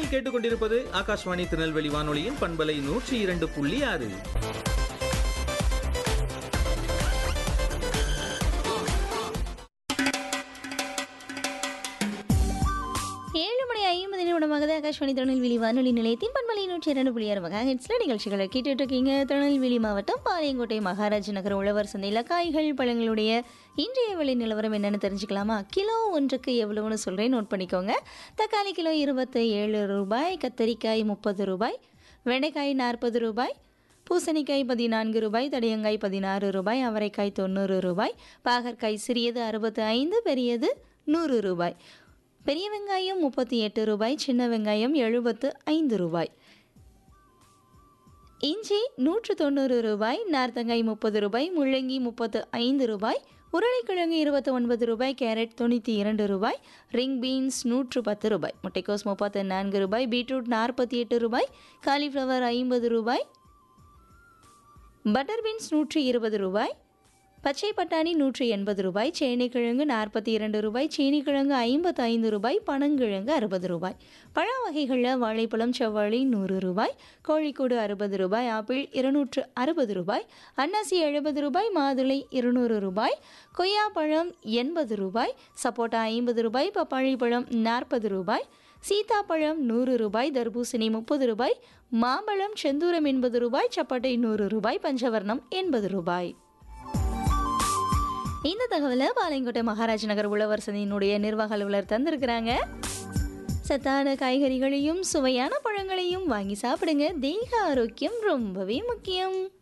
நீங்கள் கேட்டுக்கொண்டிருப்பது ஆகாஷ்வாணி திருநெல்வேலி வானொலியின் பண்பலை நூற்றி இரண்டு புள்ளி ஆறு ஏழு மணி ஐம்பது நிமிடமாக ஆகாஷ்வாணி திருநெல்வேலி வானொலி நிலையத்தின் பண்பலை நூற்றி இரண்டு புள்ளி ஆறு மகா ஹெட்ஸில் நிகழ்ச்சிகளை கேட்டுட்டு இருக்கீங்க திருநெல்வேலி மாவட்டம் பாளையங்கோட்டை மகாராஜ் நகர் உழவர் சந்தையில் காய்கள் பழங்களுடைய இன்றைய விலை நிலவரம் என்னன்னு தெரிஞ்சுக்கலாமா கிலோ ஒன்றுக்கு எவ்வளவுன்னு சொல்கிறேன் நோட் பண்ணிக்கோங்க தக்காளி கிலோ இருபத்தி ஏழு ரூபாய் கத்தரிக்காய் முப்பது ரூபாய் வெண்டைக்காய் நாற்பது ரூபாய் பூசணிக்காய் பதினான்கு ரூபாய் தடியங்காய் பதினாறு ரூபாய் அவரைக்காய் தொண்ணூறு ரூபாய் பாகற்காய் சிறியது அறுபத்து ஐந்து பெரியது நூறு ரூபாய் பெரிய வெங்காயம் முப்பத்தி எட்டு ரூபாய் சின்ன வெங்காயம் எழுபத்து ஐந்து ரூபாய் இஞ்சி நூற்று தொண்ணூறு ரூபாய் நார்த்தங்காய் முப்பது ரூபாய் முள்ளங்கி முப்பத்து ஐந்து ரூபாய் உருளைக்கிழங்கு இருபத்தி ஒன்பது ரூபாய் கேரட் தொண்ணூற்றி இரண்டு ரூபாய் ரிங் பீன்ஸ் நூற்று பத்து ரூபாய் முட்டைக்கோஸ் முப்பத்து நான்கு ரூபாய் பீட்ரூட் நாற்பத்தி எட்டு ரூபாய் காலிஃப்ளவர் ஐம்பது ரூபாய் பட்டர் பீன்ஸ் நூற்றி இருபது ரூபாய் பச்சை பட்டாணி நூற்றி எண்பது ரூபாய் சேனைக்கிழங்கு நாற்பத்தி இரண்டு ரூபாய் சீனிக்கிழங்கு ஐம்பத்து ஐந்து ரூபாய் பனங்கிழங்கு அறுபது ரூபாய் பழ வகைகளில் வாழைப்பழம் செவ்வாழை நூறு ரூபாய் கோழிக்கூடு அறுபது ரூபாய் ஆப்பிள் இருநூற்று அறுபது ரூபாய் அன்னாசி எழுபது ரூபாய் மாதுளை இருநூறு ரூபாய் கொய்யாப்பழம் எண்பது ரூபாய் சப்போட்டா ஐம்பது ரூபாய் பப்பாளி பழம் நாற்பது ரூபாய் சீதாப்பழம் நூறு ரூபாய் தர்பூசணி முப்பது ரூபாய் மாம்பழம் செந்தூரம் எண்பது ரூபாய் சப்பாட்டை நூறு ரூபாய் பஞ்சவர்ணம் எண்பது ரூபாய் இந்த தகவலை பாளையங்கோட்டை மகாராஜ் நகர் உழவர் சந்தையினுடைய நிர்வாக அலுவலர் தந்திருக்கிறாங்க சத்தான காய்கறிகளையும் சுவையான பழங்களையும் வாங்கி சாப்பிடுங்க தேக ஆரோக்கியம் ரொம்பவே முக்கியம்